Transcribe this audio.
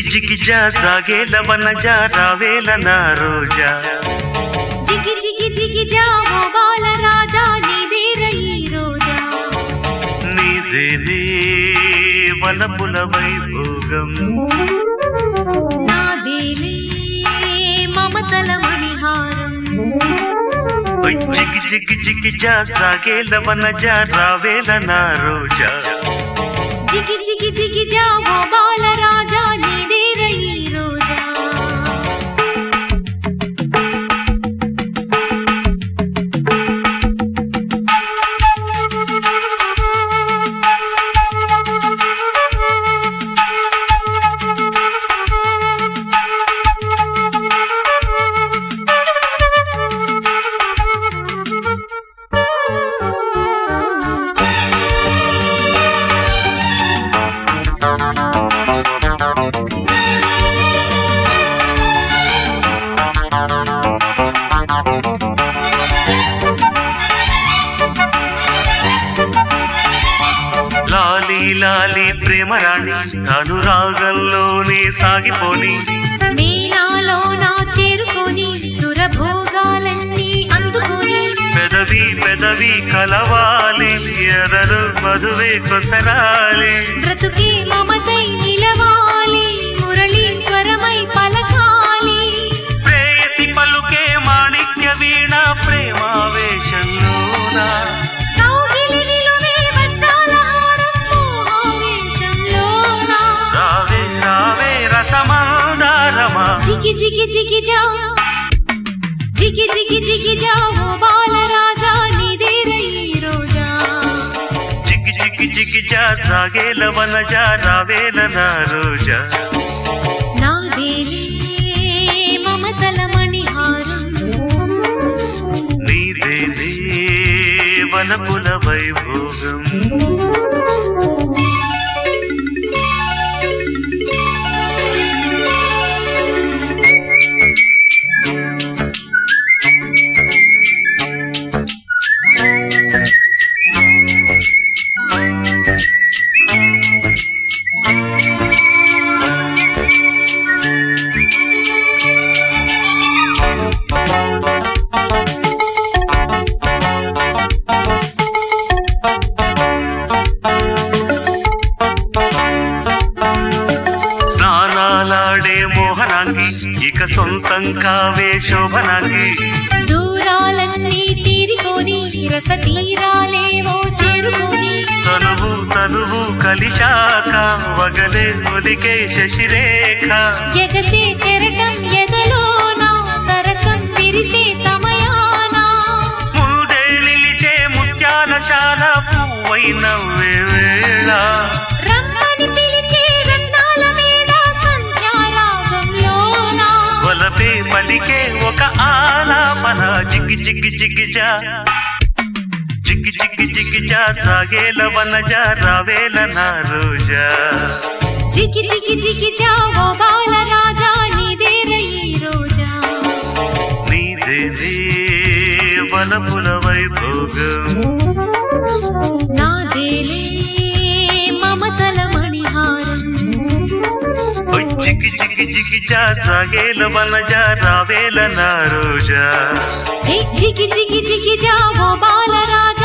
జిగి జా సాగేల వనజా రావేల నా రోజా జిగి జిగి జిగి జావో బాల రాజా నీదేర ఈ రోజా నీదేనే వనపుల వైభోగం నాదేలే మమతల మణిహారం ఓయ్ జిగి జిగి జిగి జా సాగేల వనజా రావేల నా రోజా జిగి జిగి జిగి జావో బాల రాజా నీదేర ఈ రోజా లాలి లాలి ప్రేమ రాణి అనురాగంలోనే సాగిపోని మీనాలో నా చేరుకొని సురభోగాలన్నీ అందుకొని పెదవి పెదవి కలవాలి ఎదరు మధువే కొసరాలి బ్రతుకే మమతై నిలవాలి మురళీశ్వరమై పలకాలి ప్రేయసి పలుకే మాణిక్య వీణ ప్రేమావేశంలోన కౌగిలి నిలువే వజ్రాల హారం మోహావేశంలోన. రావే రావే రసమాదారమా జిగి జిగి జిగి జా జిగి జిగి జిగి జా ఓ బాలరాజా నీదేర ఈ రోజా జిగి జిగి జిగి జా సాగేల వనజా రావేల నా రోజా నాదేలే మమతల మణిహారం నీదేనే వనపుల వైభోగం స్నానాలాడే మోహనాంగి ఇక సొంతం కావే శోభనాంగి దూరాలన్నీ తీరికొని రస తీరాలేవో చేరుకొని తనువు తనువు కలిశాక వగలే ఒలికే శశిరేఖ ఎగసే తెరటం ఎదలోన సరసం విరిసే సమయాన ముందే నిలిచే ముత్యాల శాల పువ్వైన వేళ రమ్మని పిలిచే రత్నాల మేడ సంధ్యారాగంలోన వలపే పలికే ఒక ఆలాపన జిగ్గి జిగ్గి జిగ్గి జా జిగ్గి జిగ్గి జిగ్గి జా సాగేల వనజ రావేల నా రోజా జిగి జిగి జిగి జావో బాల రాజా నీదేర ఈ రోజా నీదేనే వనపుల వైభోగం నాదేలే మమతల మణిహారం ఓయ్ జిగ్గి జిగ్గి జిగ్గి జా సాగేల వనజ రావేల నా రోజా హే జిగి జిగి జిగి జావో బాల రాజా